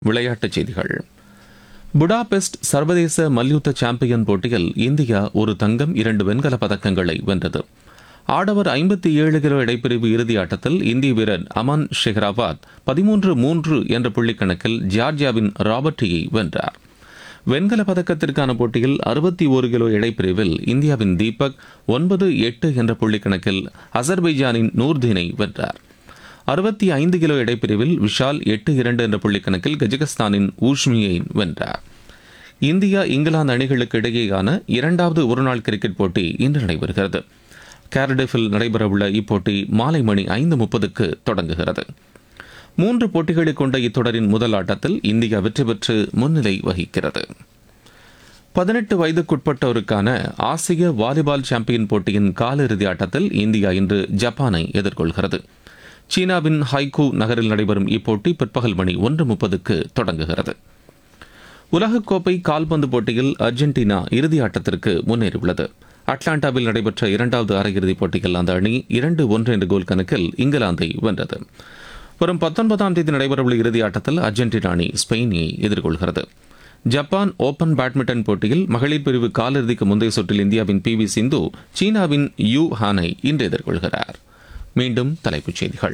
விளையாட்டுச் செய்திகள் புடாபெஸ்ட் சர்வதேச மல்யுத்த சாம்பியன் போட்டியில் இந்தியா ஒரு தங்கம் இரண்டு வெண்கலப் பதக்கங்களை வென்றது ஆடவர் ஐம்பத்தி ஏழு கிலோ இடைப்பிரிவு இறுதி ஆட்டத்தில் இந்திய வீரர் அமன் ஷெஹ்ராபாத் பதிமூன்று மூன்று என்ற புள்ளிக்கணக்கில் ஜார்ஜியாவின் ராபர்ட்டியை வென்றார் வெண்கல பதக்கத்திற்கான போட்டியில் அறுபத்தி ஒரு கிலோ இடைப்பிரிவில் இந்தியாவின் தீபக் ஒன்பது எட்டு என்ற புள்ளிக்கணக்கில் அசர்பைஜானின் நூர்தீனை வென்றார் அறுபத்தி ஐந்து கிலோ இடைப்பிரிவில் விஷால் எட்டு இரண்டு என்ற புள்ளிக்கணக்கில் கஜகஸ்தானின் ஊஷ்மியை வென்றார் இந்தியா இங்கிலாந்து அணிகளுக்கு இடையேயான இரண்டாவது ஒருநாள் கிரிக்கெட் போட்டி இன்று நடைபெறுகிறது கேரடிஃபில் நடைபெறவுள்ள இப்போட்டி மாலை மணி ஐந்து முப்பதுக்கு தொடங்குகிறது மூன்று போட்டிகளை கொண்ட இத்தொடரின் முதல் ஆட்டத்தில் இந்தியா வெற்றி பெற்று முன்னிலை வகிக்கிறது பதினெட்டு வயதுக்குட்பட்டோருக்கான ஆசிய வாலிபால் சாம்பியன் போட்டியின் காலிறுதி ஆட்டத்தில் இந்தியா இன்று ஜப்பானை எதிர்கொள்கிறது சீனாவின் ஹைகூ நகரில் நடைபெறும் இப்போட்டி பிற்பகல் மணி ஒன்று முப்பதுக்கு தொடங்குகிறது உலகக்கோப்பை கால்பந்து போட்டியில் அர்ஜென்டினா இறுதி ஆட்டத்திற்கு முன்னேறியுள்ளது அட்லாண்டாவில் நடைபெற்ற இரண்டாவது அரையிறுதிப் போட்டியில் அந்த அணி இரண்டு ஒன்று என்ற கோல் கணக்கில் இங்கிலாந்தை வென்றது வரும் பத்தொன்பதாம் தேதி நடைபெறவுள்ள இறுதி ஆட்டத்தில் அர்ஜென்டினா அணி ஸ்பெயினை எதிர்கொள்கிறது ஜப்பான் ஓபன் பேட்மிண்டன் போட்டியில் மகளிர் பிரிவு காலிறுதிக்கு முந்தைய சுற்றில் இந்தியாவின் பி வி சிந்து சீனாவின் யூ ஹானை இன்று எதிர்கொள்கிறார் மீண்டும் தலைப்புச் செய்திகள்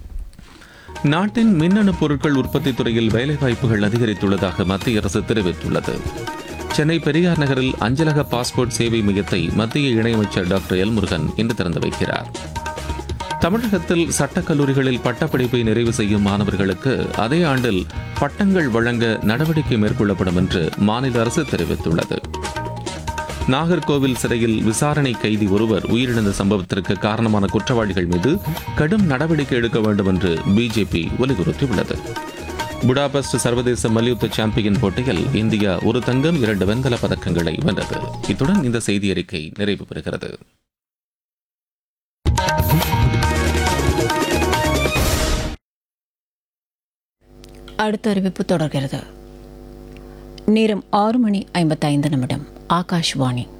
நாட்டின் மின்னணு பொருட்கள் உற்பத்தி துறையில் வேலைவாய்ப்புகள் அதிகரித்துள்ளதாக மத்திய அரசு தெரிவித்துள்ளது சென்னை பெரியார் நகரில் அஞ்சலக பாஸ்போர்ட் சேவை மையத்தை மத்திய இணையமைச்சர் டாக்டர் எல் முருகன் இன்று திறந்து வைக்கிறார் தமிழகத்தில் சட்டக் கல்லூரிகளில் பட்டப்படிப்பை நிறைவு செய்யும் மாணவர்களுக்கு அதே ஆண்டில் பட்டங்கள் வழங்க நடவடிக்கை மேற்கொள்ளப்படும் என்று மாநில அரசு தெரிவித்துள்ளது நாகர்கோவில் சிறையில் விசாரணை கைதி ஒருவர் உயிரிழந்த சம்பவத்திற்கு காரணமான குற்றவாளிகள் மீது கடும் நடவடிக்கை எடுக்க வேண்டும் என்று பிஜேபி வலியுறுத்தியுள்ளது புடாபெஸ்ட் சர்வதேச மல்யுத்த சாம்பியன் போட்டியில் இந்தியா ஒரு தங்கம் இரண்டு வெண்கல பதக்கங்களை வென்றது இத்துடன் இந்த செய்தி அறிக்கை நிறைவு பெறுகிறது அடுத்த அறிவிப்பு தொடர்கிறது நேரம் ஆறு மணி ஐம்பத்தைந்து நிமிடம் ஆகாஷ்வாணி